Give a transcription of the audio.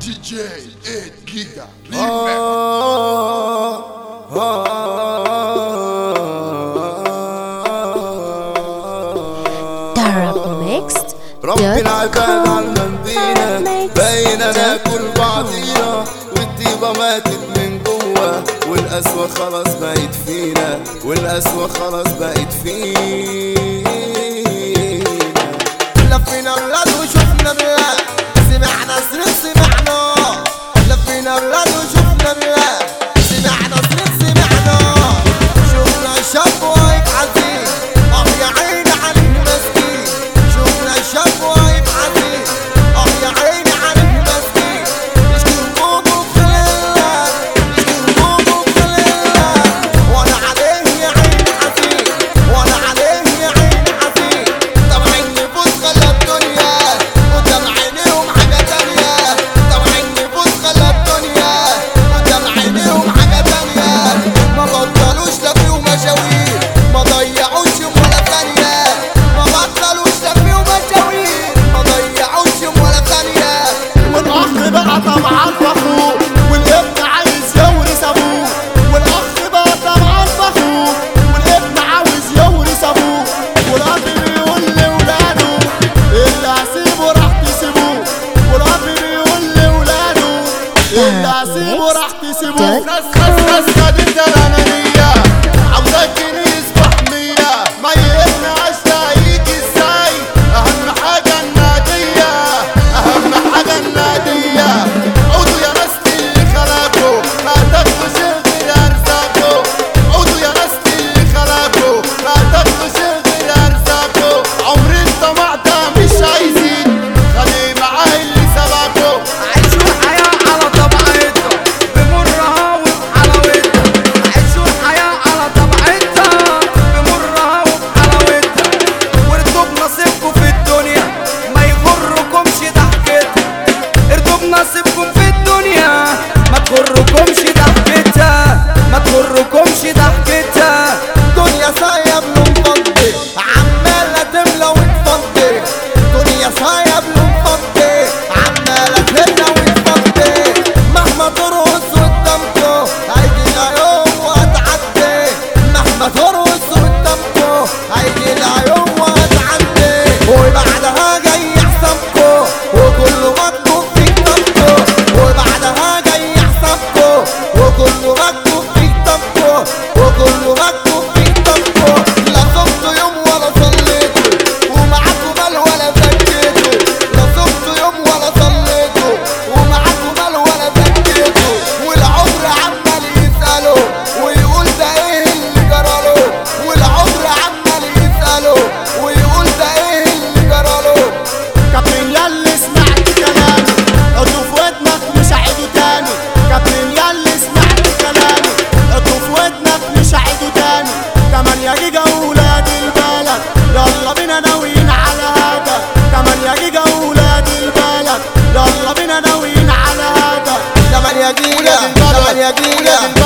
دي جي 8 جيجا ريماكس Darabmixed ربنا عباد على المدينة بقينا ناكل بعضينا والطيبة ماتت من جوه والقسوة خلاص بقت فينا والقسوة خلاص بقت فينا لفينا بلاد وشفنا بلاد سمعنا صريخ سمعنا لفينا بلاد وشفنا بلاد سمعنا صريخ سمعنا شفنا شاب واقف عزيز اه يا عيني عليه مسكين شفنا شاب واقف عزيز اه يا عيني عليه مسكين يشكي همومه بخلالها يشكي همومه بخلالها وانا عليه يا عيني حزين وانا عليه يا عيني حزين طبعا النفوس خلى الدنيا قدام عينيهم حاجة تانية طبعا النفوس خلى الدنيا قدام عينيهم حاجة تانية ما بطلوش لا فيهم مشاوير ما ضيعوش يوم ولا ثانية ما بطلوش لا فيهم مشاوير ما ضيعوش يوم ولا ثانية والاخ بقى طبعا فخور والابن عايز يورث ابوه والاخ بقى طبعا فخور والابن عاوز يورث ابوه والاب بيقول لاولاده اللي هسيبه راح تسيبوه والاب بيقول لاولاده اللي هسيبه راح تسيبوه ناس ناس ناس خدت الانانيه عاوزاك يصبح مية ميتنا عشتا يجي ازاي اهم حاجه الناديه اهم حاجه الناديه عودوا يا ناس اللي خلقوا ما تاخدوش غير ارزاقكم عودوا يا ناس اللي خلقوا ما تاخدوش غير ارزاقكم عمر الطمع ده مش عايزين خليه معاه اللي سبقكم عيشوا الحياة على طبيعتها بمرها وبحلاوتها عيشوا الحياة على طبيعتها بمرها وبحلاوتها وارضوا بنصيبكم في الدنيا ما يغركمش ضحكتها ارضوا بنصيبكم في الدنيا ما تغركمش ضحكتها ما تغركمش ضحكتها دنيا صايب له مفضي عمالة تملى وتفضي دنيا صايب له مفضي عمالة تملى وتفضي مهما ترقص قدامكو هيجي لها يوم وهتعدي مهما ترقص قدامكو هيجي لها يوم وهتعدي وبعدها جاي حسابكو وكله مكتوب في كتابكو وبعدها جاي حسابكو وكله مكتوب في كتابكو وكله مكتوب في كتابكو لا صمتوا يوم ولا صليتوا ومعاكوا مال ولا زكيتوا لا صمتوا يوم ولا صليتوا ومعاكوا مال ولا زكيتوا والعمر عمال يسأله ويقول ده ايه اللي جراله والعمر عمال يسأله ويقول ده ايه اللي جراله كابتن ياللي سمعت كلامي اضرب في ودنك مش هعيده تاني كابتن ياللي سمعت كلامي اضرب في ودنك مش هعيده تاني تمانية جيجا ولاد البلد يلا بينا ناويين على هذا تمانية جيجا ولاد البلد يلا بينا ناويين على هذا تمانية جيجا ولاد البلد تمانية جيجا ولاد